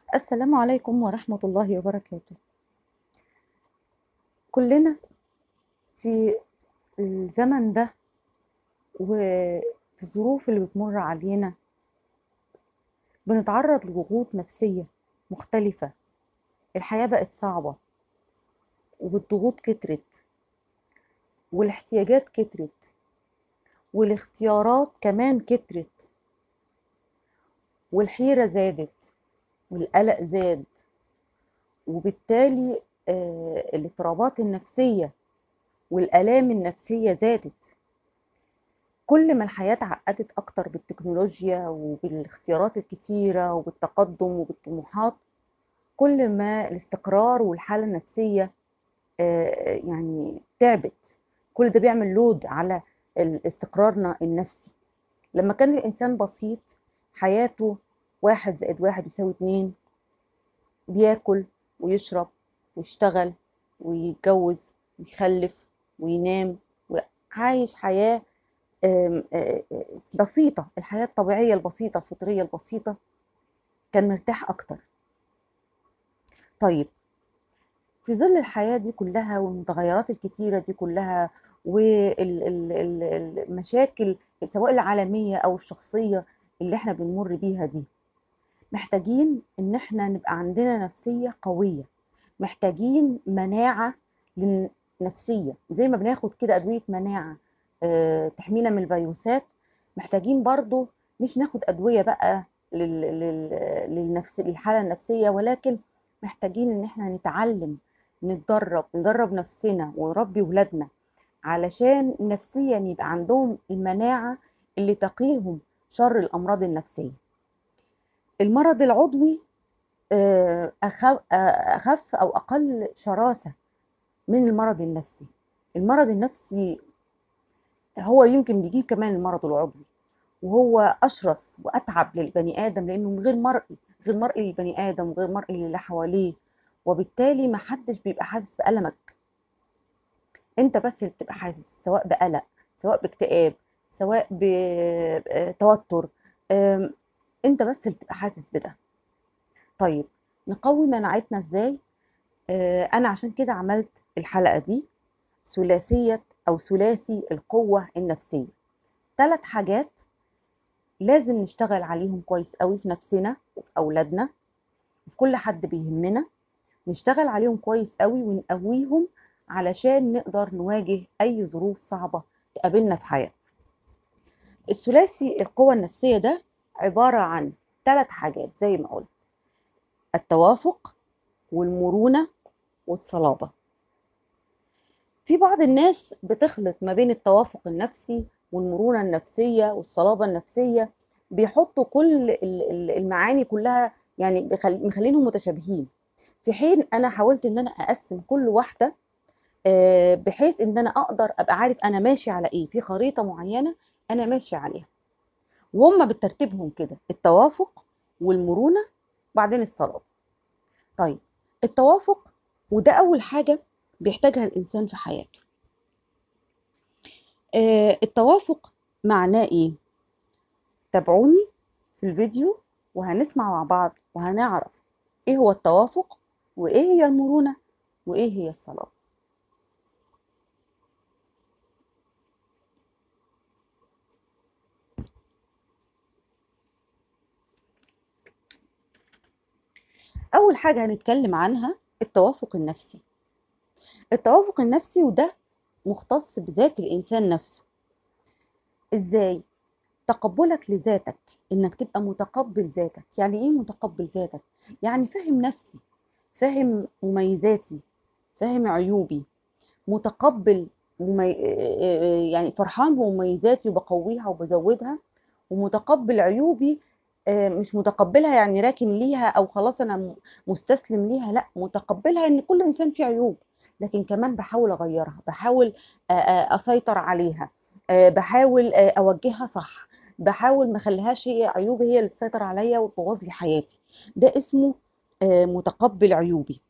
السلام عليكم ورحمة الله وبركاته كلنا في الزمن ده وفي الظروف اللي بتمر علينا بنتعرض لضغوط نفسية مختلفة الحياة بقت صعبة والضغوط كترت والاحتياجات كترت والاختيارات كمان كترت والحيرة زادت والقلق زاد وبالتالي آه، الاضطرابات النفسية والآلام النفسية زادت كل ما الحياة اتعقدت أكتر بالتكنولوجيا وبالاختيارات الكتيرة وبالتقدم وبالطموحات كل ما الاستقرار والحالة النفسية آه، يعني تعبت كل ده بيعمل لود على استقرارنا النفسي لما كان الإنسان بسيط حياته واحد زائد واحد يساوي اتنين بياكل ويشرب ويشتغل ويتجوز ويخلف وينام وعايش حياة آم، آه، آه، بسيطة الحياة الطبيعية البسيطة الفطرية البسيطة كان مرتاح أكتر طيب في ظل الحياة دي كلها والمتغيرات الكتيرة دي كلها والمشاكل سواء العالمية أو الشخصية اللي احنا بنمر بيها دي محتاجين ان احنا نبقى عندنا نفسية قوية محتاجين مناعة نفسية زي ما بناخد كده أدوية مناعة آه، تحمينا من الفيروسات محتاجين برضو مش ناخد أدوية بقى لل- لل- للنفس للحالة النفسية ولكن محتاجين ان احنا نتعلم نتدرب ندرب نفسنا ونربي ولادنا علشان نفسيا يبقى عندهم المناعة اللي تقيهم شر الأمراض النفسية المرض العضوي آه، أخف, آه، أخف أو أقل شراسة من المرض النفسي المرض النفسي هو يمكن بيجيب كمان المرض العضوي وهو أشرس وأتعب للبني آدم لأنه غير مرئي غير مرئي للبني آدم وغير مرئي للي حواليه وبالتالي ما حدش بيبقى حاسس بألمك انت بس اللي بتبقى حاسس سواء بقلق سواء باكتئاب سواء بتوتر أم، انت بس اللي بتبقى حاسس بده طيب نقوي مناعتنا ازاي آه، انا عشان كده عملت الحلقة دي ثلاثية او ثلاثي القوة النفسية ثلاث حاجات لازم نشتغل عليهم كويس قوي في نفسنا وفي اولادنا وفي كل حد بيهمنا نشتغل عليهم كويس قوي ونقويهم علشان نقدر نواجه اي ظروف صعبة تقابلنا في حياتنا الثلاثي القوة النفسية ده عبارة عن ثلاث حاجات زي ما قلت التوافق والمرونة والصلابة في بعض الناس بتخلط ما بين التوافق النفسي والمرونة النفسية والصلابة النفسية بيحطوا كل ال- ال- المعاني كلها يعني بيخل- مخلينهم متشابهين في حين انا حاولت ان انا اقسم كل واحدة آه، بحيث ان انا اقدر ابقى عارف انا ماشي على ايه في خريطة معينة انا ماشي عليها وهم بترتيبهم كده التوافق والمرونة بعدين الصلابة طيب التوافق وده أول حاجة بيحتاجها الإنسان في حياته آه التوافق معناه إيه؟ تابعوني في الفيديو وهنسمع مع بعض وهنعرف إيه هو التوافق وإيه هي المرونة وإيه هي الصلابة أول حاجة هنتكلم عنها التوافق النفسي التوافق النفسي وده مختص بذات الإنسان نفسه إزاي؟ تقبلك لذاتك إنك تبقى متقبل ذاتك يعني إيه متقبل ذاتك؟ يعني فاهم نفسي فاهم مميزاتي فاهم عيوبي متقبل ممي... يعني فرحان بمميزاتي وبقويها وبزودها ومتقبل عيوبي آه، مش متقبلها يعني راكن ليها او خلاص انا م- مستسلم ليها لا متقبلها ان كل انسان فيه عيوب لكن كمان بحاول اغيرها بحاول آه، آه، اسيطر عليها آه، بحاول آه، اوجهها صح بحاول ما اخليهاش هي عيوبي هي اللي تسيطر عليا وتبوظ لي حياتي ده اسمه آه، متقبل عيوبي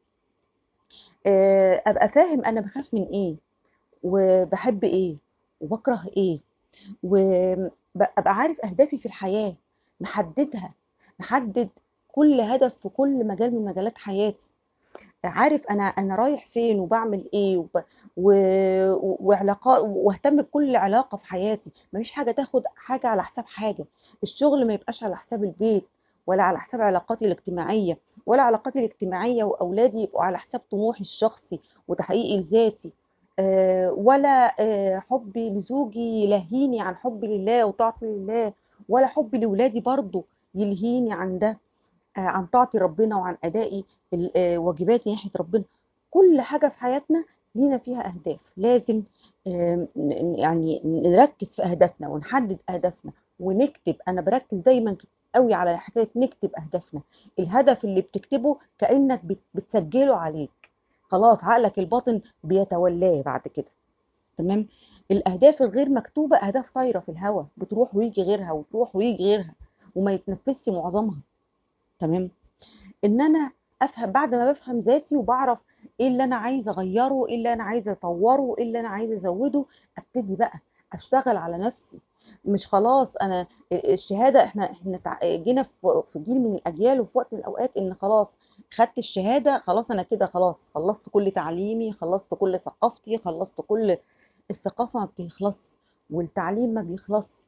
آه، ابقى فاهم انا بخاف من ايه وبحب ايه وبكره ايه وابقى عارف اهدافي في الحياه محددها محدد كل هدف في كل مجال من مجالات حياتي عارف انا انا رايح فين وبعمل ايه وب... و... وعلاقات واهتم بكل علاقه في حياتي مفيش حاجه تاخد حاجه على حساب حاجه الشغل ما يبقاش على حساب البيت ولا على حساب علاقاتي الاجتماعيه ولا علاقاتي الاجتماعيه واولادي يبقوا على حساب طموحي الشخصي وتحقيقي لذاتي آه، ولا آه، حبي لزوجي يلهيني عن حبي لله وطاعتي لله ولا حبي لولادي برضو يلهيني عن ده آه، عن طاعتي ربنا وعن ادائي ال- آه، واجباتي ناحيه ربنا كل حاجه في حياتنا لينا فيها اهداف لازم آم، ن- يعني نركز في اهدافنا ونحدد اهدافنا ونكتب انا بركز دايما قوي على حكايه نكتب اهدافنا الهدف اللي بتكتبه كانك بت- بتسجله عليك خلاص عقلك الباطن بيتولاه بعد كده تمام الاهداف الغير مكتوبه اهداف طايره في الهواء بتروح ويجي غيرها وتروح ويجي غيرها وما يتنفذش معظمها تمام ان انا افهم بعد ما بفهم ذاتي وبعرف ايه اللي انا عايزه اغيره ايه اللي انا عايزه اطوره ايه اللي انا عايزه ازوده ابتدي بقى اشتغل على نفسي مش خلاص انا الشهاده احنا احنا تع- جينا في في جيل من الاجيال وفي وقت من الاوقات ان خلاص خدت الشهاده خلاص انا كده خلاص خلصت كل تعليمي خلصت كل ثقافتي خلصت كل الثقافه ما بتخلص والتعليم ما بيخلص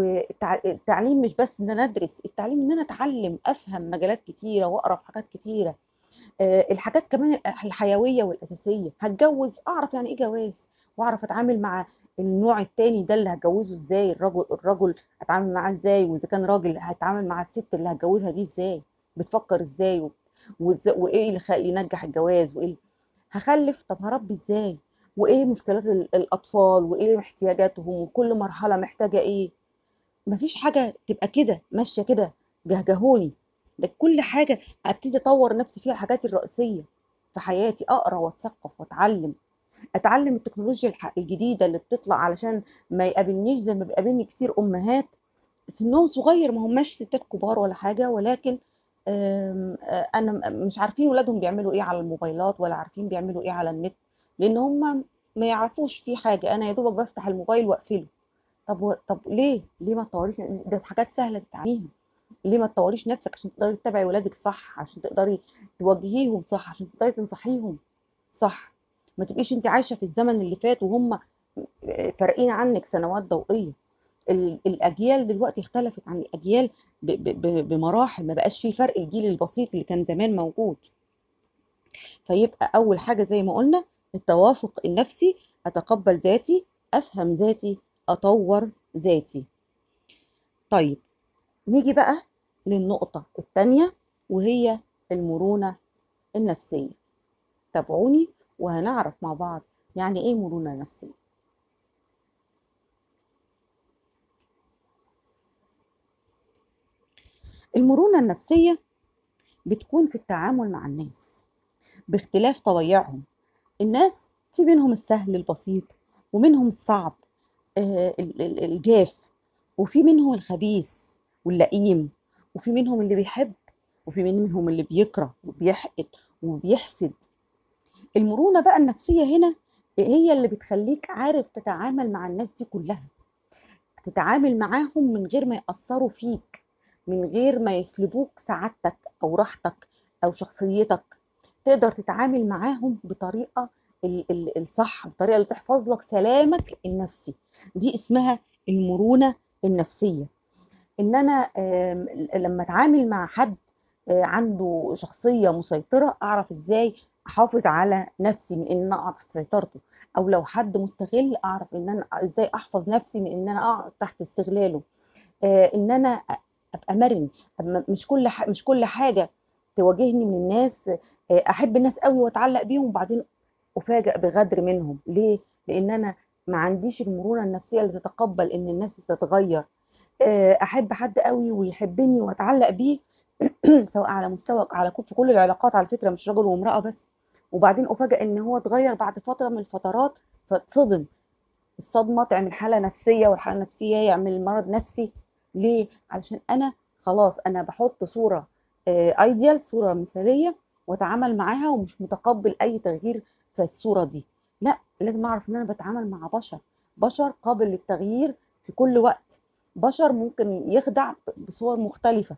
والتعليم مش بس ان انا ادرس التعليم ان انا اتعلم افهم مجالات كتيره واقرا في حاجات كتيره آه، الحاجات كمان الحيويه والاساسيه هتجوز اعرف يعني ايه جواز واعرف اتعامل مع النوع التاني ده اللي هتجوزه ازاي الرجل الرجل هتعامل معاه ازاي واذا كان راجل هتعامل مع الست اللي هتجوزها دي ازاي بتفكر ازاي و- وإز- وايه اللي خ- ينجح الجواز وايه اللي- هخلف طب هربي ازاي وايه مشكلات ال- الاطفال وايه احتياجاتهم وكل مرحله محتاجه ايه مفيش حاجة تبقى كده ماشية كده جهجهوني ده كل حاجة ابتدي اطور نفسي فيها الحاجات الرئيسية في حياتي اقرا واتثقف واتعلم اتعلم التكنولوجيا الح- الجديدة اللي بتطلع علشان ما يقابلنيش زي ما بيقابلني كتير امهات سنهم صغير ما هماش ستات كبار ولا حاجة ولكن آم، آه، انا م- مش عارفين ولادهم بيعملوا ايه على الموبايلات ولا عارفين بيعملوا ايه على النت لان هم ما يعرفوش في حاجة انا يا دوبك بفتح الموبايل واقفله طب و... طب ليه؟ ليه ما تطوريش ده حاجات سهله تتعلميها ليه ما تطوريش نفسك عشان تقدري تتابعي ولادك صح عشان تقدري توجهيهم صح عشان تقدري تنصحيهم صح ما تبقيش انت عايشه في الزمن اللي فات وهم فارقين عنك سنوات ضوئيه ال- الاجيال دلوقتي اختلفت عن الاجيال ب... ب... ب... بمراحل ما بقاش في فرق الجيل البسيط اللي كان زمان موجود فيبقى اول حاجه زي ما قلنا التوافق النفسي اتقبل ذاتي افهم ذاتي اطور ذاتي طيب نيجي بقى للنقطة التانية وهي المرونة النفسية تابعوني وهنعرف مع بعض يعني ايه مرونة نفسية المرونة النفسية بتكون في التعامل مع الناس باختلاف طبيعهم الناس في منهم السهل البسيط ومنهم الصعب آه، ال- ال- الجاف وفي منهم الخبيث واللئيم وفي منهم اللي بيحب وفي منهم اللي بيكره وبيحقد وبيحسد المرونة بقى النفسية هنا هي اللي بتخليك عارف تتعامل مع الناس دي كلها تتعامل معاهم من غير ما يأثروا فيك من غير ما يسلبوك سعادتك أو راحتك أو شخصيتك تقدر تتعامل معاهم بطريقة ال- ال- الصح بطريقة اللي تحفظ لك سلامك النفسي دي اسمها المرونة النفسية ان انا آم، لما اتعامل مع حد آه، عنده شخصيه مسيطره اعرف ازاي احافظ على نفسي من ان انا اقع تحت سيطرته او لو حد مستغل اعرف ان انا ازاي احفظ نفسي من ان انا اقع تحت استغلاله آه، ان انا ابقى مرن أما مش كل ح... مش كل حاجه تواجهني من الناس آه، احب الناس قوي واتعلق بيهم وبعدين افاجئ بغدر منهم ليه لان انا ما عنديش المرونه النفسيه اللي تتقبل ان الناس بتتغير آه، احب حد قوي ويحبني واتعلق بيه سواء على مستوى على كل في كل العلاقات على فكره مش رجل وامراه بس وبعدين افاجئ ان هو اتغير بعد فتره من الفترات فاتصدم الصدمه تعمل حاله نفسيه والحاله النفسيه يعمل مرض نفسي ليه علشان انا خلاص انا بحط صوره ايديال صوره مثاليه واتعامل معاها ومش متقبل اي تغيير في الصوره دي لا لازم اعرف ان انا بتعامل مع بشر بشر قابل للتغيير في كل وقت بشر ممكن يخدع بصور مختلفه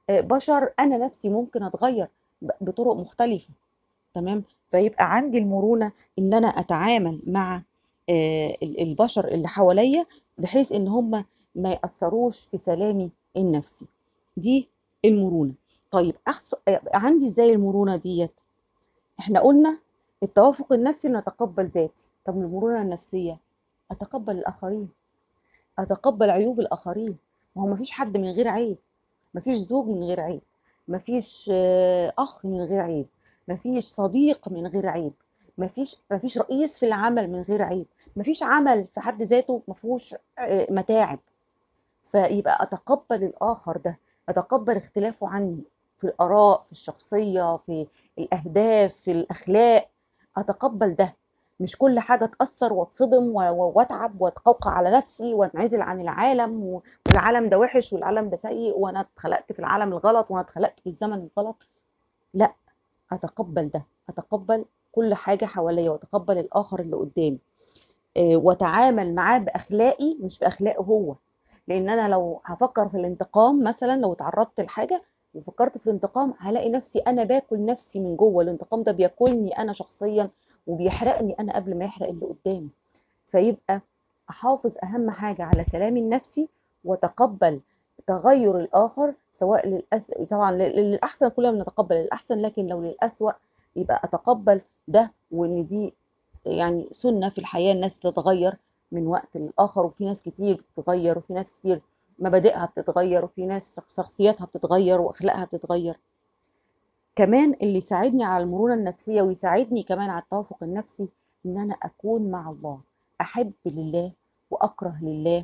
آه، بشر انا نفسي ممكن اتغير ب- بطرق مختلفه تمام فيبقى عندي المرونه ان انا اتعامل مع آه، ال- البشر اللي حواليا بحيث ان هم ما ياثروش في سلامي النفسي دي المرونه طيب أحس... آه، عندي ازاي المرونه ديت احنا قلنا التوافق النفسي ان اتقبل ذاتي طب المرونه النفسيه اتقبل الاخرين اتقبل عيوب الاخرين ما هو مفيش حد من غير عيب مفيش زوج من غير عيب مفيش آه، اخ من غير عيب مفيش صديق من غير عيب مفيش مفيش رئيس في العمل من غير عيب مفيش عمل في حد ذاته مفهوش آه، متاعب فيبقى اتقبل الاخر ده اتقبل اختلافه عني في الاراء في الشخصيه في الاهداف في الاخلاق اتقبل ده مش كل حاجه اتاثر واتصدم و- و- واتعب واتقوقع على نفسي وانعزل عن العالم و- والعالم ده وحش والعالم ده سيء وانا اتخلقت في العالم الغلط وانا اتخلقت في الزمن الغلط لا اتقبل ده اتقبل كل حاجه حواليا واتقبل الاخر اللي قدامي آه، واتعامل معاه باخلاقي مش باخلاقه هو لان انا لو هفكر في الانتقام مثلا لو اتعرضت لحاجه وفكرت في الانتقام هلاقي نفسي انا باكل نفسي من جوه الانتقام ده بياكلني انا شخصيا وبيحرقني انا قبل ما يحرق اللي قدامي فيبقى احافظ اهم حاجه على سلامي النفسي واتقبل تغير الاخر سواء للأس... طبعا لل- للاحسن كلنا بنتقبل الاحسن لكن لو للاسوأ يبقى اتقبل ده وان دي يعني سنه في الحياه الناس بتتغير من وقت للاخر وفي ناس كتير بتتغير وفي ناس كتير مبادئها بتتغير وفي ناس شخصياتها بتتغير واخلاقها بتتغير كمان اللي يساعدني على المرونه النفسيه ويساعدني كمان على التوافق النفسي ان انا اكون مع الله احب لله واكره لله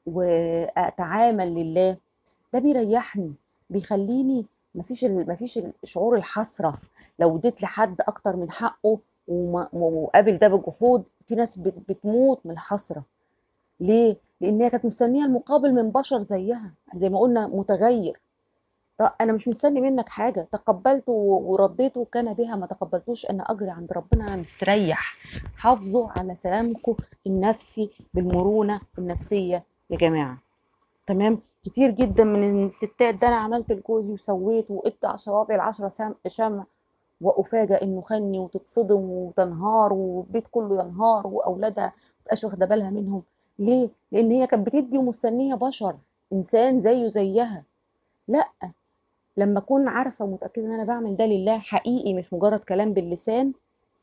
واتعامل لله ده بيريحني بيخليني مفيش ال- مفيش شعور الحسره لو اديت لحد اكتر من حقه وما- وقابل ده بجحود في ناس بت- بتموت من الحسره ليه؟ لان هي كانت مستنيه المقابل من بشر زيها زي ما قلنا متغير طب انا مش مستني منك حاجه تقبلته و- ورديته وكان بها ما تقبلتوش انا اجري عند ربنا انا مستريح حافظوا على سلامكم النفسي بالمرونه النفسيه يا جماعه تمام كتير جدا من الستات ده انا عملت لجوزي وسويت وقطع صوابعي العشرة سام- شمع وافاجئ انه خني وتتصدم وتنهار والبيت كله ينهار واولادها متبقاش واخده بالها منهم ليه؟ لان هي كانت بتدي ومستنيه بشر انسان زيه زيها لا لما اكون عارفه ومتاكده ان انا بعمل ده لله حقيقي مش مجرد كلام باللسان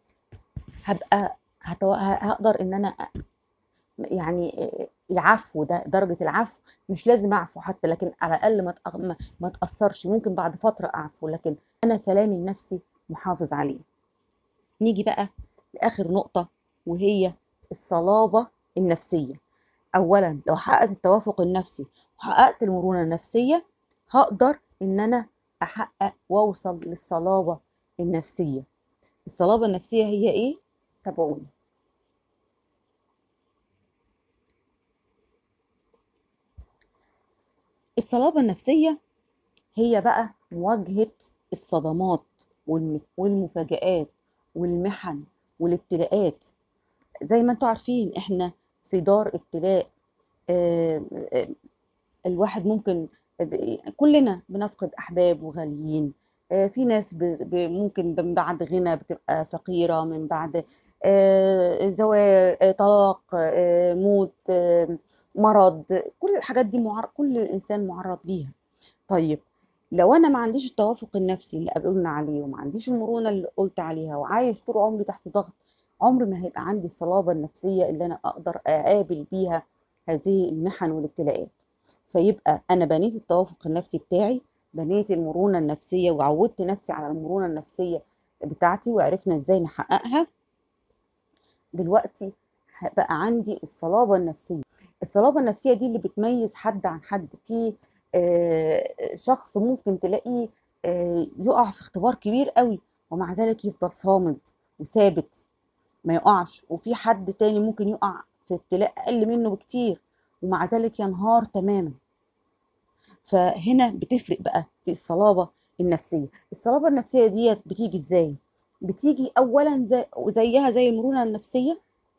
هبقى هتو... هقدر ان انا يعني العفو ده درجه العفو مش لازم اعفو حتى لكن على الاقل ما تأ- ما- ما تاثرش ممكن بعد فتره اعفو لكن انا سلامي النفسي محافظ عليه نيجي بقى لاخر نقطه وهي الصلابه النفسيه اولا لو حققت التوافق النفسي وحققت المرونه النفسيه هقدر ان انا احقق واوصل للصلابه النفسيه الصلابه النفسيه هي ايه تابعوني الصلابه النفسيه هي بقى مواجهه الصدمات والم- والمفاجآت والمحن والابتلاءات زي ما انتم عارفين احنا في دار ابتلاء آه، آه، الواحد ممكن ب- كلنا بنفقد احباب وغاليين آه، في ناس ب- ب- ممكن من بعد غنى بتبقى فقيرة من بعد آه، زواج آه، طلاق آه، موت آه، مرض كل الحاجات دي معرض كل الانسان معرض ليها طيب لو انا ما عنديش التوافق النفسي اللي قلنا عليه وما عنديش المرونة اللي قلت عليها وعايش طول عمري تحت ضغط عمري ما هيبقى عندي الصلابة النفسية اللي انا اقدر اقابل بيها هذه المحن والابتلاءات فيبقى انا بنيت التوافق النفسي بتاعي بنيت المرونه النفسيه وعودت نفسي على المرونه النفسيه بتاعتي وعرفنا ازاي نحققها دلوقتي بقى عندي الصلابه النفسيه الصلابه النفسيه دي اللي بتميز حد عن حد في آه، شخص ممكن تلاقيه آه، يقع في اختبار كبير قوي ومع ذلك يفضل صامد وثابت ما يقعش وفي حد تاني ممكن يقع في ابتلاء اقل منه بكتير ومع ذلك ينهار تماما فهنا بتفرق بقى في الصلابة النفسية الصلابة النفسية ديت بتيجي ازاي بتيجي اولا زي زيها زي المرونة النفسية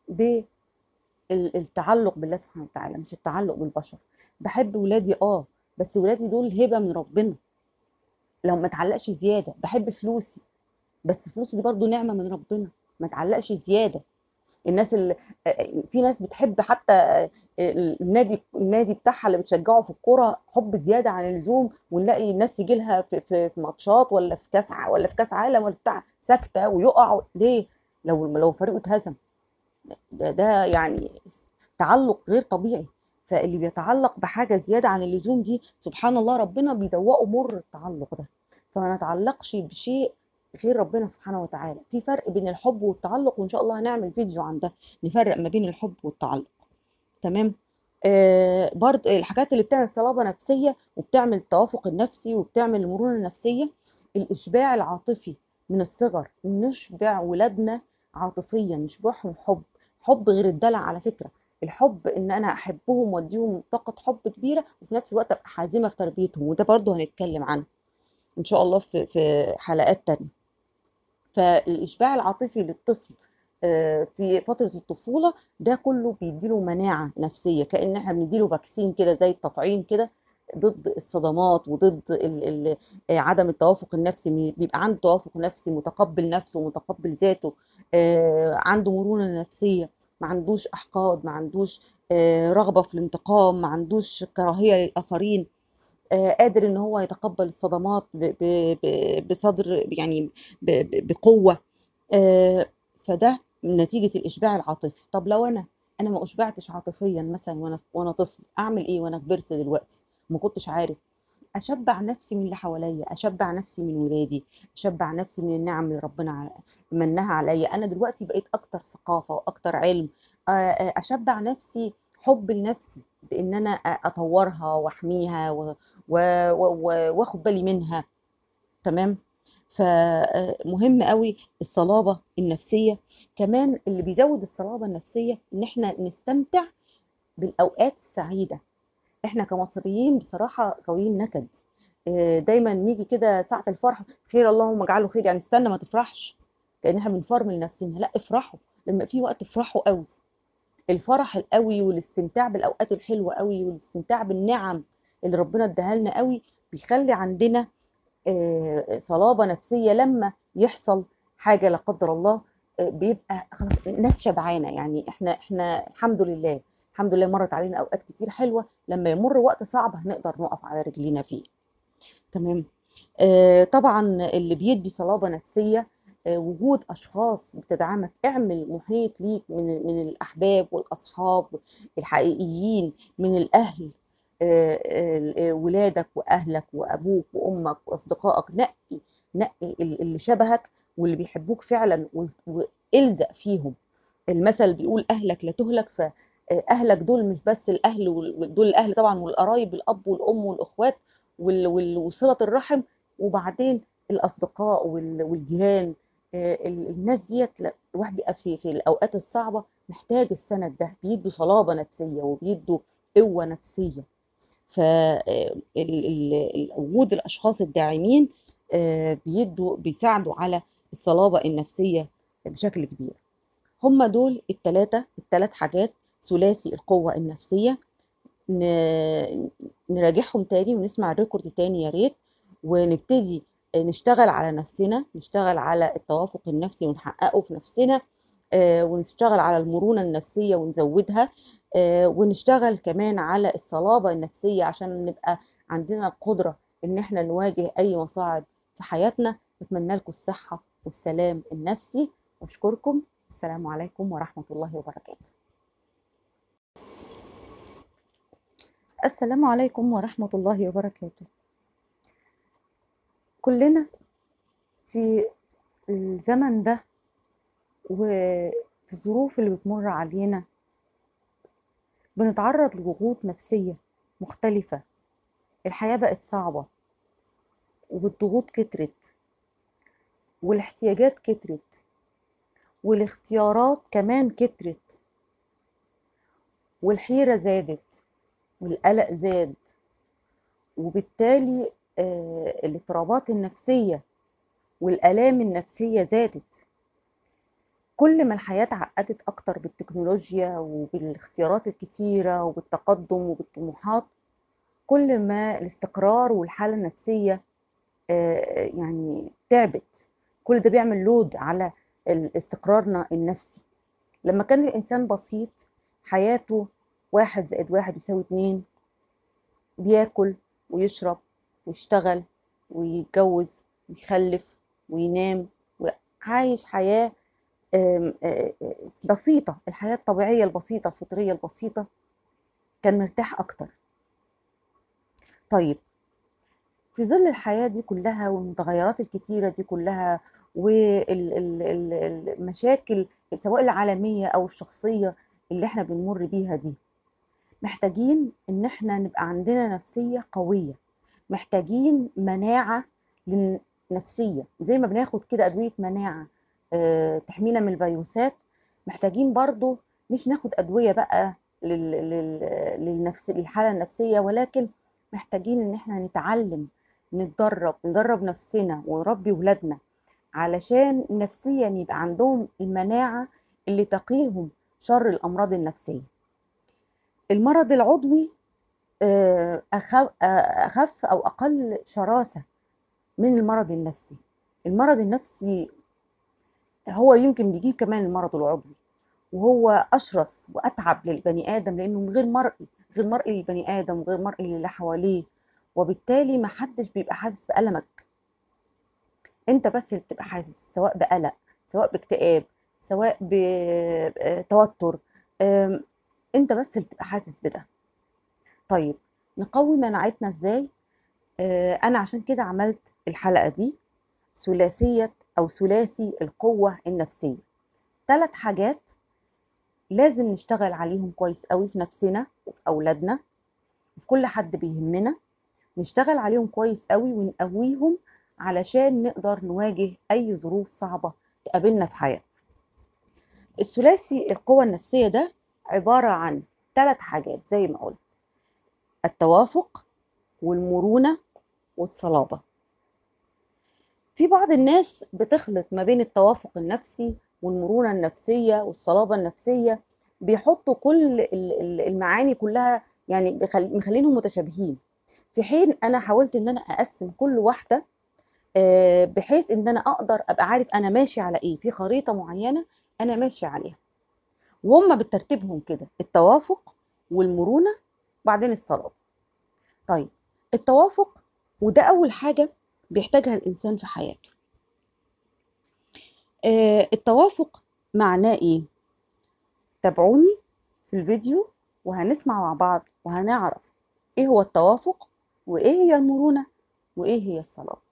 بالتعلق بالله سبحانه وتعالى مش التعلق بالبشر بحب ولادي اه بس ولادي دول هبة من ربنا لو ما تعلقش زياده بحب فلوسي بس فلوسي دي برضو نعمه من ربنا ما تعلقش زياده الناس اللي في ناس بتحب حتى النادي النادي بتاعها اللي بتشجعه في الكوره حب زياده عن اللزوم ونلاقي الناس يجي لها في, في, في ماتشات ولا في كاس ولا في كاس عالم ولا بتاع ساكته ويقع ليه؟ لو لو فريقه اتهزم ده, ده يعني تعلق غير طبيعي فاللي بيتعلق بحاجه زياده عن اللزوم دي سبحان الله ربنا بيدوقه مر التعلق ده فما نتعلقش بشيء غير ربنا سبحانه وتعالى في فرق بين الحب والتعلق وان شاء الله هنعمل فيديو عن ده نفرق ما بين الحب والتعلق تمام آه برضه الحاجات اللي بتعمل صلابه نفسيه وبتعمل التوافق النفسي وبتعمل المرونه النفسيه الاشباع العاطفي من الصغر نشبع ولادنا عاطفيا نشبعهم حب حب غير الدلع على فكره الحب ان انا احبهم واديهم طاقه حب كبيره وفي نفس الوقت ابقى حازمه في تربيتهم وده برضه هنتكلم عنه ان شاء الله في في حلقات تانية فالاشباع العاطفي للطفل في فترة الطفولة ده كله بيديله مناعة نفسية كأن احنا بنديله فاكسين كده زي التطعيم كده ضد الصدمات وضد ال ال عدم التوافق النفسي بيبقى عنده توافق نفسي متقبل نفسه متقبل ذاته عنده مرونة نفسية ما عندوش أحقاد ما عندوش رغبة في الانتقام ما عندوش كراهية للآخرين قادر ان هو يتقبل الصدمات بصدر يعني بقوه فده نتيجه الاشباع العاطفي طب لو انا انا ما اشبعتش عاطفيا مثلا وانا وانا طفل اعمل ايه وانا كبرت دلوقتي ما كنتش عارف اشبع نفسي من اللي حواليا اشبع نفسي من ولادي اشبع نفسي من النعم اللي ربنا منها عليا انا دلوقتي بقيت اكتر ثقافه واكتر علم اشبع نفسي حب لنفسي بان انا اطورها واحميها واخد بالي منها تمام فمهم قوي الصلابه النفسيه كمان اللي بيزود الصلابه النفسيه ان احنا نستمتع بالاوقات السعيده احنا كمصريين بصراحه غاويين نكد دايما نيجي كده ساعه الفرح خير اللهم اجعله خير يعني استنى ما تفرحش لان احنا بنفرمل نفسنا لا افرحوا لما في وقت افرحوا قوي الفرح القوي والاستمتاع بالاوقات الحلوه قوي والاستمتاع بالنعم اللي ربنا اداها لنا قوي بيخلي عندنا صلابه نفسيه لما يحصل حاجه لا قدر الله بيبقى خلاص الناس شبعانه يعني احنا احنا الحمد لله الحمد لله مرت علينا اوقات كتير حلوه لما يمر وقت صعب هنقدر نقف على رجلينا فيه تمام آه طبعا اللي بيدي صلابه نفسيه وجود اشخاص بتدعمك اعمل محيط ليك من من الاحباب والاصحاب الحقيقيين من الاهل ولادك واهلك وابوك وامك واصدقائك نقي نقي اللي شبهك واللي بيحبوك فعلا والزق فيهم المثل بيقول اهلك لا تهلك فاهلك دول مش بس الاهل دول الاهل طبعا والقرايب الاب والام والاخوات وصله الرحم وبعدين الاصدقاء والجيران الناس ديت الواحد بيبقى في في الاوقات الصعبه محتاج السند ده بيدوا صلابه نفسيه وبيدوا قوه نفسيه فوجود الاشخاص الداعمين بيدوا بيساعدوا على الصلابه النفسيه بشكل كبير هم دول الثلاثه الثلاث حاجات ثلاثي القوه النفسيه نراجعهم تاني ونسمع الريكورد تاني يا ريت ونبتدي نشتغل على نفسنا نشتغل على التوافق النفسي ونحققه في نفسنا آه ونشتغل على المرونة النفسية ونزودها آه ونشتغل كمان على الصلابة النفسية عشان نبقى عندنا القدرة ان احنا نواجه اي مصاعب في حياتنا نتمنى لكم الصحة والسلام النفسي واشكركم السلام عليكم ورحمة الله وبركاته السلام عليكم ورحمة الله وبركاته كلنا في الزمن ده وفي الظروف اللي بتمر علينا بنتعرض لضغوط نفسية مختلفة الحياة بقت صعبة والضغوط كترت والاحتياجات كترت والاختيارات كمان كترت والحيرة زادت والقلق زاد وبالتالي آه الاضطرابات النفسية والآلام النفسية زادت كل ما الحياة اتعقدت أكتر بالتكنولوجيا وبالاختيارات الكتيرة وبالتقدم وبالطموحات كل ما الاستقرار والحالة النفسية آه، يعني تعبت كل ده بيعمل لود على ال- استقرارنا النفسي لما كان الإنسان بسيط حياته واحد زائد واحد يساوي اتنين بياكل ويشرب ويشتغل ويتجوز ويخلف وينام وعايش حياة آم، آه، آه، بسيطة الحياة الطبيعية البسيطة الفطرية البسيطة كان مرتاح أكتر طيب في ظل الحياة دي كلها والمتغيرات الكتيرة دي كلها والمشاكل سواء العالمية أو الشخصية اللي احنا بنمر بيها دي محتاجين ان احنا نبقى عندنا نفسية قوية محتاجين مناعة لل- نفسية زي ما بناخد كده أدوية مناعة آه، تحمينا من الفيروسات محتاجين برضو مش ناخد أدوية بقى لل... لل... للنفس... للحالة النفسية ولكن محتاجين إن احنا نتعلم نتدرب ندرب نفسنا ونربي ولادنا علشان نفسيا يبقى عندهم المناعة اللي تقيهم شر الأمراض النفسية المرض العضوي آه، أخف, أخف أو أقل شراسة من المرض النفسي المرض النفسي هو يمكن بيجيب كمان المرض العضوي وهو أشرس وأتعب للبني آدم لأنه غير مرئي غير مرئي للبني آدم وغير مرئي للي حواليه وبالتالي ما حدش بيبقى حاسس بألمك انت بس اللي بتبقى حاسس سواء بقلق سواء باكتئاب سواء بتوتر أم، انت بس اللي بتبقى حاسس بده طيب نقوي مناعتنا ازاي آه، انا عشان كده عملت الحلقة دي ثلاثية او ثلاثي القوة النفسية ثلاث حاجات لازم نشتغل عليهم كويس قوي في نفسنا وفي اولادنا وفي كل حد بيهمنا نشتغل عليهم كويس قوي ونقويهم علشان نقدر نواجه اي ظروف صعبة تقابلنا في حياتنا الثلاثي القوة النفسية ده عبارة عن ثلاث حاجات زي ما قلت التوافق والمرونة والصلابة في بعض الناس بتخلط ما بين التوافق النفسي والمرونة النفسية والصلابة النفسية بيحطوا كل ال- ال- المعاني كلها يعني بيخل- مخلينهم متشابهين في حين انا حاولت ان انا اقسم كل واحدة آه، بحيث ان انا اقدر ابقى عارف انا ماشي على ايه في خريطة معينة انا ماشي عليها وهم بترتيبهم كده التوافق والمرونة بعدين الصلابة طيب التوافق وده أول حاجة بيحتاجها الإنسان في حياته آه التوافق معناه إيه؟ تابعوني في الفيديو وهنسمع مع بعض وهنعرف إيه هو التوافق وإيه هي المرونة وإيه هي الصلابة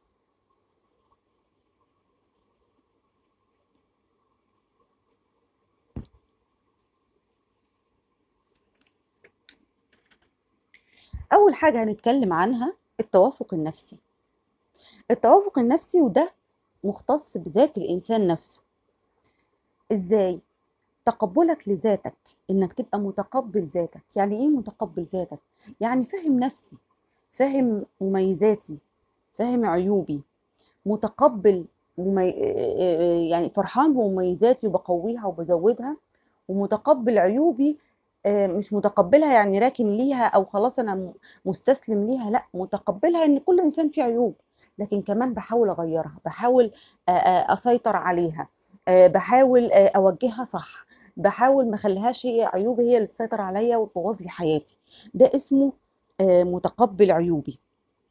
أول حاجة هنتكلم عنها التوافق النفسي التوافق النفسي وده مختص بذات الإنسان نفسه إزاي؟ تقبلك لذاتك إنك تبقى متقبل ذاتك يعني إيه متقبل ذاتك؟ يعني فاهم نفسي فاهم مميزاتي فاهم عيوبي متقبل ممي... يعني فرحان بمميزاتي وبقويها وبزودها ومتقبل عيوبي آه، مش متقبلها يعني راكن ليها او خلاص انا م- مستسلم ليها لا متقبلها ان كل انسان فيه عيوب لكن كمان بحاول اغيرها بحاول آه، آه، اسيطر عليها آه، بحاول آه، اوجهها صح بحاول ما اخليهاش هي عيوبي هي اللي تسيطر عليا وتبوظ لي حياتي ده اسمه آه، متقبل عيوبي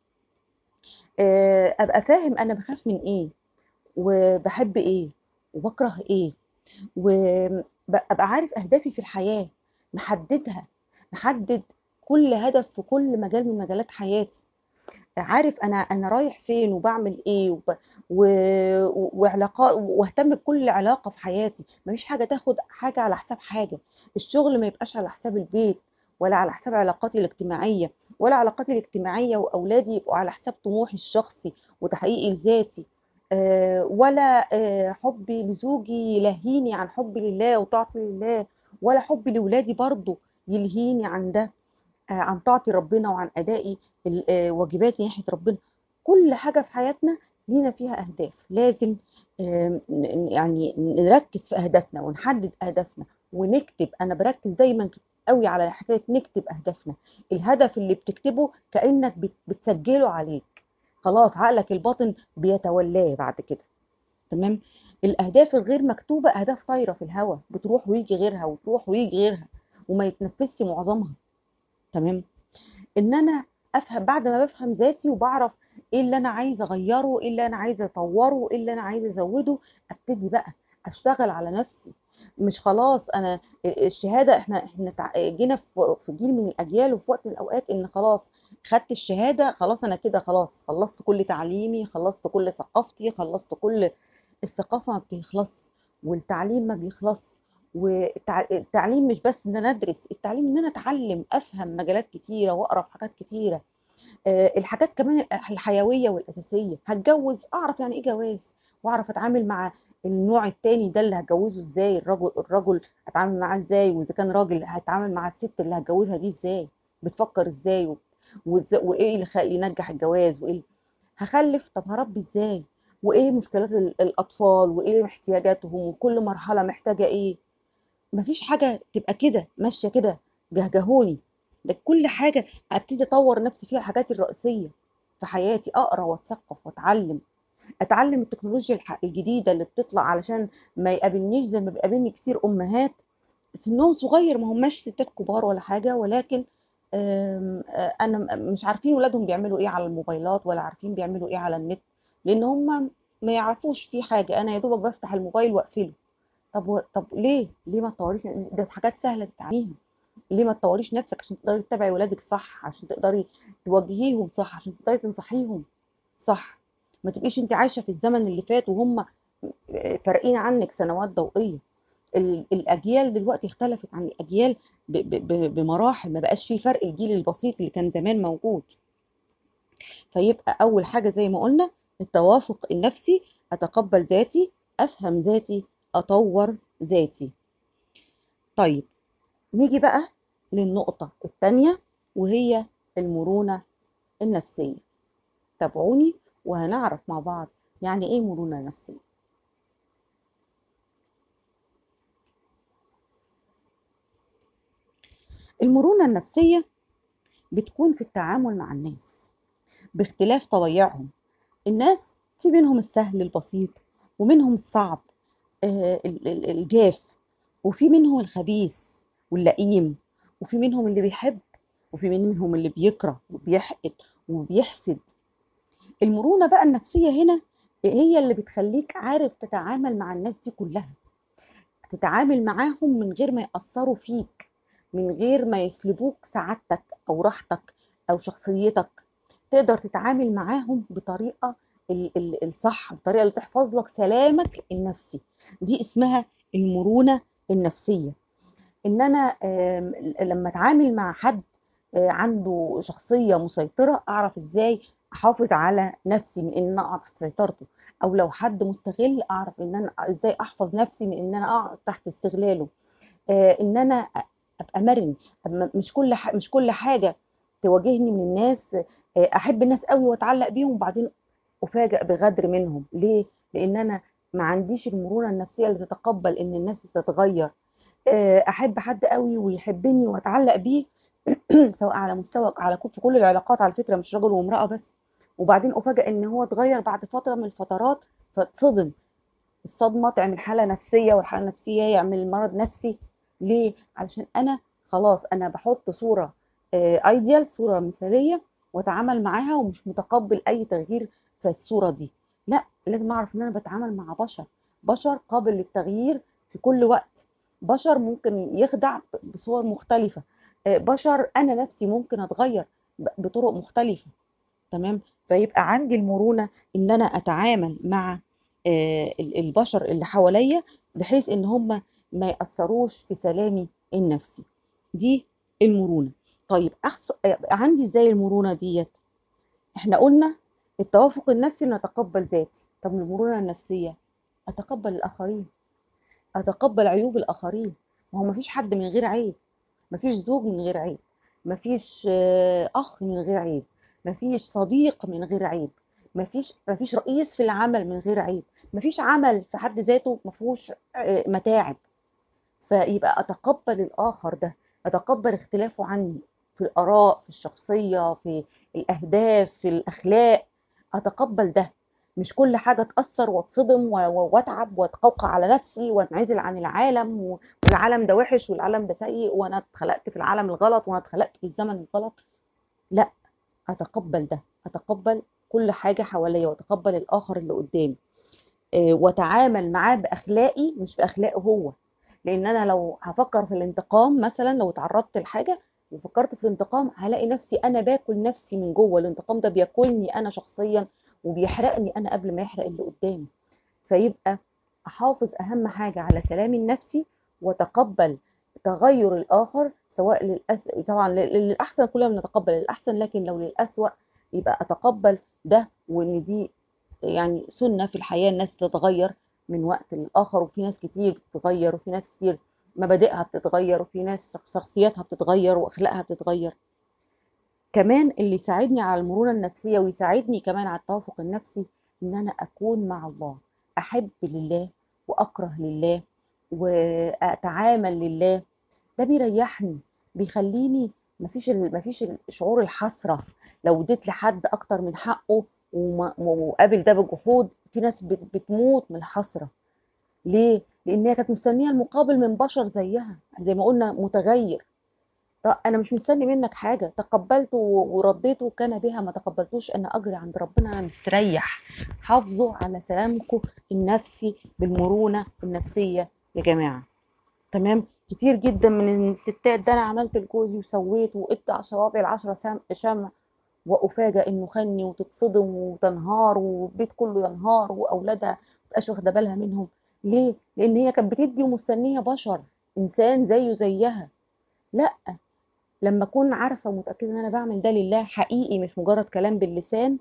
آه، ابقى فاهم انا بخاف من ايه وبحب ايه وبكره ايه وابقى عارف اهدافي في الحياه محددها محدد كل هدف في كل مجال من مجالات حياتي عارف انا انا رايح فين وبعمل ايه وب... و... وعلاقات واهتم بكل علاقه في حياتي مفيش حاجه تاخد حاجه على حساب حاجه الشغل ما يبقاش على حساب البيت ولا على حساب علاقاتي الاجتماعيه ولا علاقاتي الاجتماعيه واولادي يبقوا على حساب طموحي الشخصي وتحقيقي لذاتي آه، ولا آه، حبي لزوجي يلهيني عن حبي لله وطاعتي لله ولا حبي لولادي برضو يلهيني عن ده آه، عن طاعتي ربنا وعن ادائي ال- آه، واجباتي ناحيه ربنا كل حاجه في حياتنا لينا فيها اهداف لازم آم، ن- يعني نركز في اهدافنا ونحدد اهدافنا ونكتب انا بركز دايما قوي على حكايه نكتب اهدافنا الهدف اللي بتكتبه كانك بت- بتسجله عليك خلاص عقلك الباطن بيتولاه بعد كده تمام الاهداف الغير مكتوبه اهداف طايره في الهواء بتروح ويجي غيرها وتروح ويجي غيرها وما يتنفذش معظمها تمام ان انا افهم بعد ما بفهم ذاتي وبعرف ايه اللي انا عايزه اغيره ايه اللي انا عايزه اطوره ايه اللي انا عايزه ازوده ابتدي بقى اشتغل على نفسي مش خلاص انا الشهاده احنا احنا تع- جينا في في جيل من الاجيال وفي وقت من الاوقات ان خلاص خدت الشهاده خلاص انا كده خلاص خلصت كل تعليمي خلصت كل ثقافتي خلصت كل الثقافه ما بتخلص والتعليم ما بيخلص والتعليم مش بس ان انا ادرس التعليم ان انا اتعلم افهم مجالات كتيره واقرا في حاجات كتيره آه، الحاجات كمان الحيويه والاساسيه هتجوز اعرف يعني ايه جواز واعرف اتعامل مع النوع التاني ده اللي هتجوزه ازاي الرجل الرجل هتعامل معاه ازاي واذا كان راجل هتعامل مع الست اللي هتجوزها دي ازاي بتفكر ازاي و- وإز- وايه اللي خ- ينجح الجواز وايه اللي- هخلف طب هربي ازاي وايه مشكلات ال- الاطفال وايه احتياجاتهم وكل مرحله محتاجه ايه مفيش حاجة تبقى كده ماشية كده جهجهوني ده كل حاجة ابتدي اطور نفسي فيها الحاجات الرئيسية في حياتي اقرا واتثقف واتعلم اتعلم التكنولوجيا الح- الجديدة اللي بتطلع علشان ما يقابلنيش زي ما بيقابلني كتير امهات سنهم صغير ما هماش ستات كبار ولا حاجة ولكن آم، آه، انا م- مش عارفين ولادهم بيعملوا ايه على الموبايلات ولا عارفين بيعملوا ايه على النت لان هم ما يعرفوش في حاجة انا يا دوبك بفتح الموبايل واقفله طب و... طب ليه؟ ليه ما تطوريش ده حاجات سهله تتعلميها ليه ما تطوريش نفسك عشان تقدري تتابعي ولادك صح عشان تقدري توجهيهم صح عشان تقدري تنصحيهم صح ما تبقيش انت عايشه في الزمن اللي فات وهم فارقين عنك سنوات ضوئيه ال- الاجيال دلوقتي اختلفت عن الاجيال ب... ب... ب... بمراحل ما بقاش في فرق الجيل البسيط اللي كان زمان موجود فيبقى اول حاجه زي ما قلنا التوافق النفسي اتقبل ذاتي افهم ذاتي اطور ذاتي طيب نيجي بقى للنقطة التانية وهي المرونة النفسية تابعوني وهنعرف مع بعض يعني ايه مرونة نفسية المرونة النفسية بتكون في التعامل مع الناس باختلاف طبيعهم الناس في منهم السهل البسيط ومنهم الصعب آه، ال- ال- الجاف وفي منهم الخبيث واللئيم وفي منهم اللي بيحب وفي منهم اللي بيكره وبيحقد وبيحسد المرونة بقى النفسية هنا هي اللي بتخليك عارف تتعامل مع الناس دي كلها تتعامل معاهم من غير ما يأثروا فيك من غير ما يسلبوك سعادتك أو راحتك أو شخصيتك تقدر تتعامل معاهم بطريقة ال- ال- الصح بطريقة اللي تحفظ لك سلامك النفسي دي اسمها المرونة النفسية ان انا آم، لما اتعامل مع حد آه، عنده شخصيه مسيطره اعرف ازاي احافظ على نفسي من ان انا اقع تحت سيطرته او لو حد مستغل اعرف ان انا ازاي احفظ نفسي من ان انا اقع تحت استغلاله آه، ان انا أ- ابقى مرن أما مش كل ح... مش كل حاجه تواجهني من الناس آه، احب الناس قوي واتعلق بيهم وبعدين افاجئ بغدر منهم ليه لان انا ما عنديش المرونه النفسيه اللي تتقبل ان الناس بتتغير آه، احب حد قوي ويحبني واتعلق بيه سواء على مستوى على كل في كل العلاقات على فكره مش رجل وامراه بس وبعدين افاجئ ان هو اتغير بعد فتره من الفترات فاتصدم الصدمه تعمل حاله نفسيه والحاله النفسيه يعمل مرض نفسي ليه علشان انا خلاص انا بحط صوره ايديال صوره مثاليه واتعامل معاها ومش متقبل اي تغيير في الصوره دي لا لازم اعرف ان انا بتعامل مع بشر بشر قابل للتغيير في كل وقت بشر ممكن يخدع ب- بصور مختلفه آه، بشر انا نفسي ممكن اتغير ب- بطرق مختلفه تمام فيبقى عندي المرونه ان انا اتعامل مع آه، ال- البشر اللي حواليا بحيث ان هم ما ياثروش في سلامي النفسي دي المرونه طيب أحس... عندي ازاي المرونه ديت احنا قلنا التوافق النفسي ان اتقبل ذاتي طب المرونه النفسيه اتقبل الاخرين اتقبل عيوب الاخرين ما هو مفيش حد من غير عيب مفيش زوج من غير عيب مفيش آه، اخ من غير عيب مفيش صديق من غير عيب مفيش مفيش رئيس في العمل من غير عيب مفيش عمل في حد ذاته مفهوش آه، متاعب فيبقى اتقبل الاخر ده اتقبل اختلافه عني في الاراء في الشخصيه في الاهداف في الاخلاق اتقبل ده مش كل حاجه اتاثر واتصدم و- و- واتعب واتقوقع على نفسي وانعزل عن العالم و- والعالم ده وحش والعالم ده سيء وانا اتخلقت في العالم الغلط وانا اتخلقت في الزمن الغلط لا اتقبل ده اتقبل كل حاجه حواليا واتقبل الاخر اللي قدامي آه، واتعامل معاه باخلاقي مش باخلاقه هو لان انا لو هفكر في الانتقام مثلا لو اتعرضت لحاجه وفكرت في الانتقام هلاقي نفسي انا باكل نفسي من جوه الانتقام ده بياكلني انا شخصيا وبيحرقني انا قبل ما يحرق اللي قدامي فيبقى احافظ اهم حاجه على سلامي النفسي واتقبل تغير الاخر سواء للأس... طبعا لل- للاحسن كلنا بنتقبل الاحسن لكن لو للاسوأ يبقى اتقبل ده وان دي يعني سنه في الحياه الناس بتتغير من وقت للاخر وفي ناس كتير بتتغير وفي ناس كتير مبادئها بتتغير وفي ناس شخ- شخصياتها بتتغير واخلاقها بتتغير كمان اللي يساعدني على المرونه النفسيه ويساعدني كمان على التوافق النفسي ان انا اكون مع الله احب لله واكره لله واتعامل لله ده بيريحني بيخليني مفيش ال- مفيش شعور الحسره لو اديت لحد اكتر من حقه وما- وقابل ده بجحود في ناس بت- بتموت من الحسره ليه؟ لان هي كانت مستنيه المقابل من بشر زيها زي ما قلنا متغير طب انا مش مستني منك حاجه تقبلته ورديته وكان بها ما تقبلتوش انا اجري عند ربنا انا مستريح حافظوا على سلامكم النفسي بالمرونه النفسيه يا جماعه تمام كتير جدا من الستات ده انا عملت لجوزي وسويت وقطع صوابعي العشرة سم- شمع وافاجئ انه خني وتتصدم وتنهار والبيت كله ينهار واولادها متبقاش واخده بالها منهم ليه؟ لان هي كانت بتدي ومستنيه بشر انسان زيه زيها لا لما اكون عارفه ومتاكده ان انا بعمل ده لله حقيقي مش مجرد كلام باللسان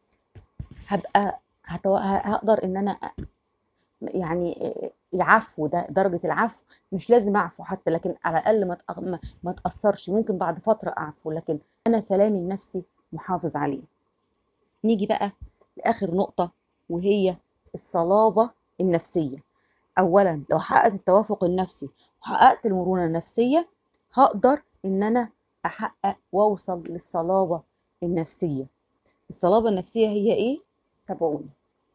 هبقى هتو... هقدر ان انا أ- يعني العفو ده درجه العفو مش لازم اعفو حتى لكن على الاقل ما تأ- ما- ما تاثرش ممكن بعد فتره اعفو لكن انا سلامي النفسي محافظ عليه نيجي بقى لاخر نقطه وهي الصلابه النفسيه اولا لو حققت التوافق النفسي وحققت المرونه النفسيه هقدر ان انا احقق واوصل للصلابه النفسيه الصلابه النفسيه هي ايه تابعوني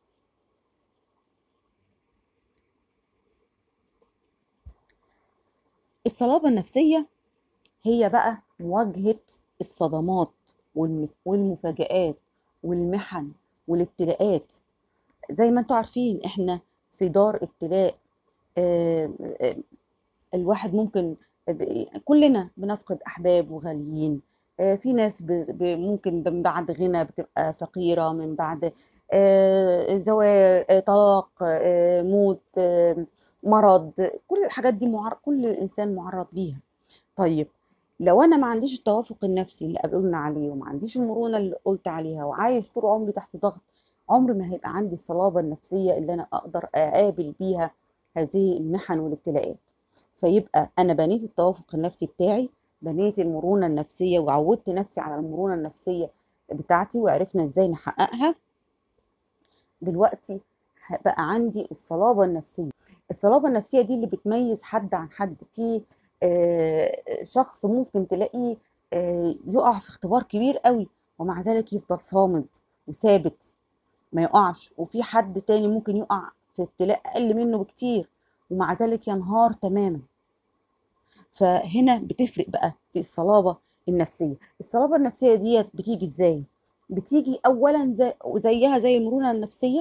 الصلابه النفسيه هي بقى مواجهه الصدمات والم- والمفاجآت والمحن والابتلاءات زي ما انتم عارفين احنا في دار ابتلاء آه، آه، الواحد ممكن ب- كلنا بنفقد احباب وغاليين آه، في ناس ب- ب- ممكن من بعد غنى بتبقى فقيرة من بعد آه، زواج آه، طلاق آه، موت آه، مرض كل الحاجات دي معرض كل انسان معرض ليها طيب لو انا ما عنديش التوافق النفسي اللي قلنا عليه وما عنديش المرونة اللي قلت عليها وعايش طول عمري تحت ضغط عمر ما هيبقى عندي الصلابة النفسية اللي انا اقدر اقابل بيها هذه المحن والابتلاءات فيبقى انا بنيت التوافق النفسي بتاعي بنيت المرونه النفسيه وعودت نفسي على المرونه النفسيه بتاعتي وعرفنا ازاي نحققها دلوقتي بقى عندي الصلابه النفسيه الصلابه النفسيه دي اللي بتميز حد عن حد في آه، شخص ممكن تلاقيه آه، يقع في اختبار كبير قوي ومع ذلك يفضل صامد وثابت ما يقعش وفي حد تاني ممكن يقع في ابتلاء اقل منه بكتير ومع ذلك ينهار تماما فهنا بتفرق بقى في الصلابة النفسية الصلابة النفسية ديت بتيجي ازاي بتيجي اولا زي زيها زي المرونة النفسية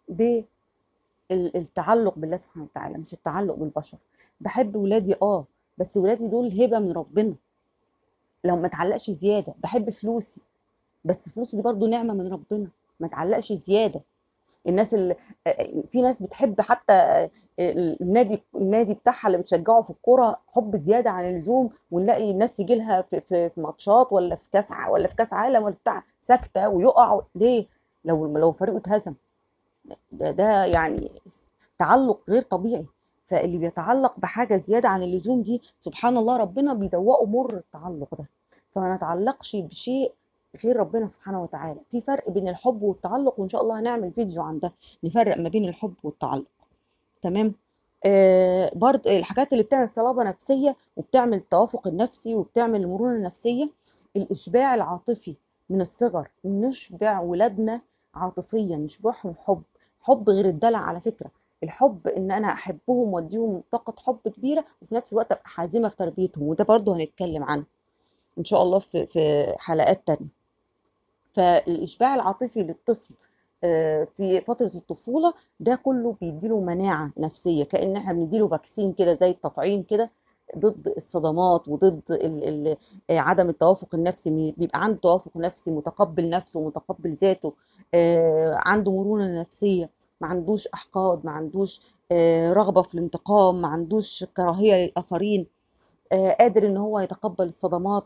بالتعلق بالله سبحانه وتعالى مش التعلق بالبشر بحب ولادي اه بس ولادي دول هبة من ربنا لو ما اتعلقش زيادة بحب فلوسي بس فلوسي دي برضو نعمة من ربنا ما اتعلقش زيادة الناس اللي في ناس بتحب حتى النادي النادي بتاعها اللي بتشجعه في الكوره حب زياده عن اللزوم ونلاقي الناس يجي لها في, في, في ماتشات ولا في كاس ع- ولا في كاس عالم ولا بتاع ساكته ويقع ليه؟ لو لو فريقه اتهزم ده, ده يعني تعلق غير طبيعي فاللي بيتعلق بحاجه زياده عن اللزوم دي سبحان الله ربنا بيدوقه مر التعلق ده فما نتعلقش بشيء غير ربنا سبحانه وتعالى في فرق بين الحب والتعلق وان شاء الله هنعمل فيديو عن ده نفرق ما بين الحب والتعلق تمام آه برضه الحاجات اللي بتعمل صلابة نفسية وبتعمل التوافق النفسي وبتعمل المرونة النفسية الإشباع العاطفي من الصغر نشبع ولادنا عاطفيا نشبعهم حب حب غير الدلع على فكره الحب ان انا احبهم واديهم طاقه حب كبيره وفي نفس الوقت ابقى حازمه في تربيتهم وده برضه هنتكلم عنه ان شاء الله في في حلقات تانية فالاشباع العاطفي للطفل آه، في فترة الطفولة ده كله بيديله مناعة نفسية كأن احنا بنديله فاكسين كده زي التطعيم كده ضد الصدمات وضد ال ال آه، عدم التوافق النفسي بيبقى عنده توافق نفسي متقبل نفسه ومتقبل ذاته آه، عنده مرونة نفسية ما عندوش أحقاد ما عندوش رغبة في الانتقام ما عندوش كراهية للآخرين قادر ان هو يتقبل الصدمات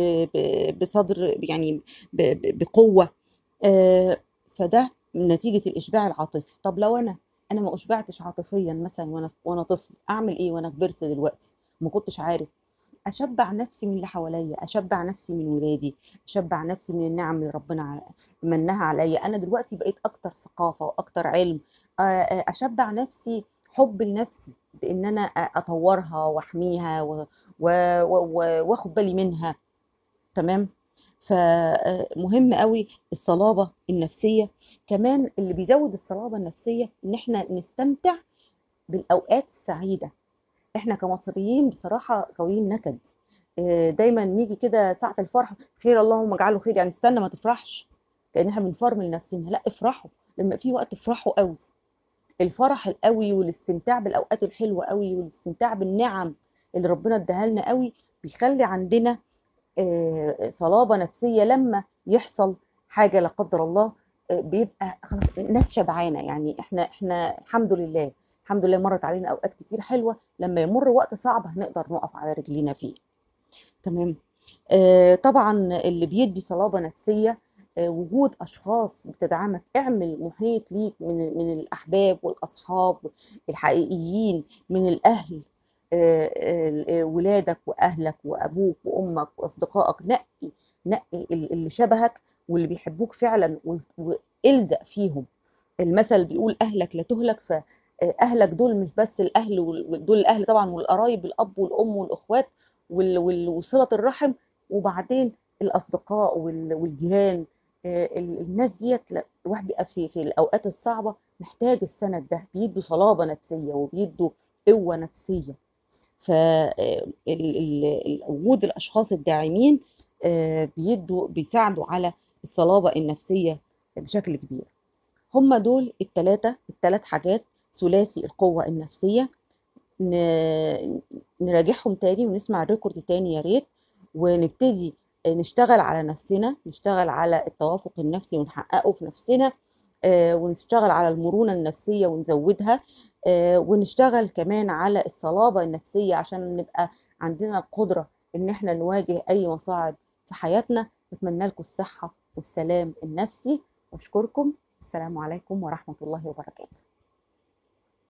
بصدر يعني بقوة فده نتيجة الإشباع العاطفي طب لو أنا أنا ما أشبعتش عاطفيا مثلا وأنا وأنا طفل أعمل إيه وأنا كبرت دلوقتي ما كنتش عارف أشبع نفسي من اللي حواليا أشبع نفسي من ولادي أشبع نفسي من النعم اللي ربنا منها عليا أنا دلوقتي بقيت أكتر ثقافة وأكتر علم أشبع نفسي حب لنفسي بإن أنا أطورها وأحميها وآخد بالي منها تمام فمهم قوي الصلابة النفسية كمان اللي بيزود الصلابة النفسية ان احنا نستمتع بالاوقات السعيدة احنا كمصريين بصراحة غاويين نكد دايما نيجي كده ساعة الفرح خير اللهم اجعله خير يعني استنى ما تفرحش كأن احنا بنفرمل نفسنا لا افرحوا لما في وقت افرحوا قوي الفرح القوي والاستمتاع بالاوقات الحلوة قوي والاستمتاع بالنعم اللي ربنا اداها لنا قوي بيخلي عندنا صلابه نفسيه لما يحصل حاجه لا قدر الله بيبقى خلاص الناس شبعانه يعني احنا احنا الحمد لله الحمد لله مرت علينا اوقات كتير حلوه لما يمر وقت صعب هنقدر نقف على رجلينا فيه تمام آه طبعا اللي بيدي صلابه نفسيه آه وجود اشخاص بتدعمك اعمل محيط ليك من من الاحباب والاصحاب الحقيقيين من الاهل ولادك واهلك وابوك وامك واصدقائك نقي نقي اللي شبهك واللي بيحبوك فعلا والزق فيهم المثل بيقول اهلك لا تهلك فاهلك دول مش بس الاهل دول الاهل طبعا والقرايب الاب والام والاخوات وصله الرحم وبعدين الاصدقاء والجيران الناس ديت الواحد بيبقى في في الاوقات الصعبه محتاج السند ده بيدوا صلابه نفسيه وبيدوا قوه نفسيه فوجود الاشخاص الداعمين بيدوا بيساعدوا على الصلابه النفسيه بشكل كبير هم دول الثلاثه الثلاث حاجات ثلاثي القوه النفسيه نراجعهم تاني ونسمع الريكورد تاني يا ريت ونبتدي نشتغل على نفسنا نشتغل على التوافق النفسي ونحققه في نفسنا ونشتغل على المرونة النفسية ونزودها ونشتغل كمان على الصلابة النفسية عشان نبقى عندنا القدرة ان احنا نواجه اي مصاعب في حياتنا بتمنى لكم الصحة والسلام النفسي واشكركم السلام عليكم ورحمة الله وبركاته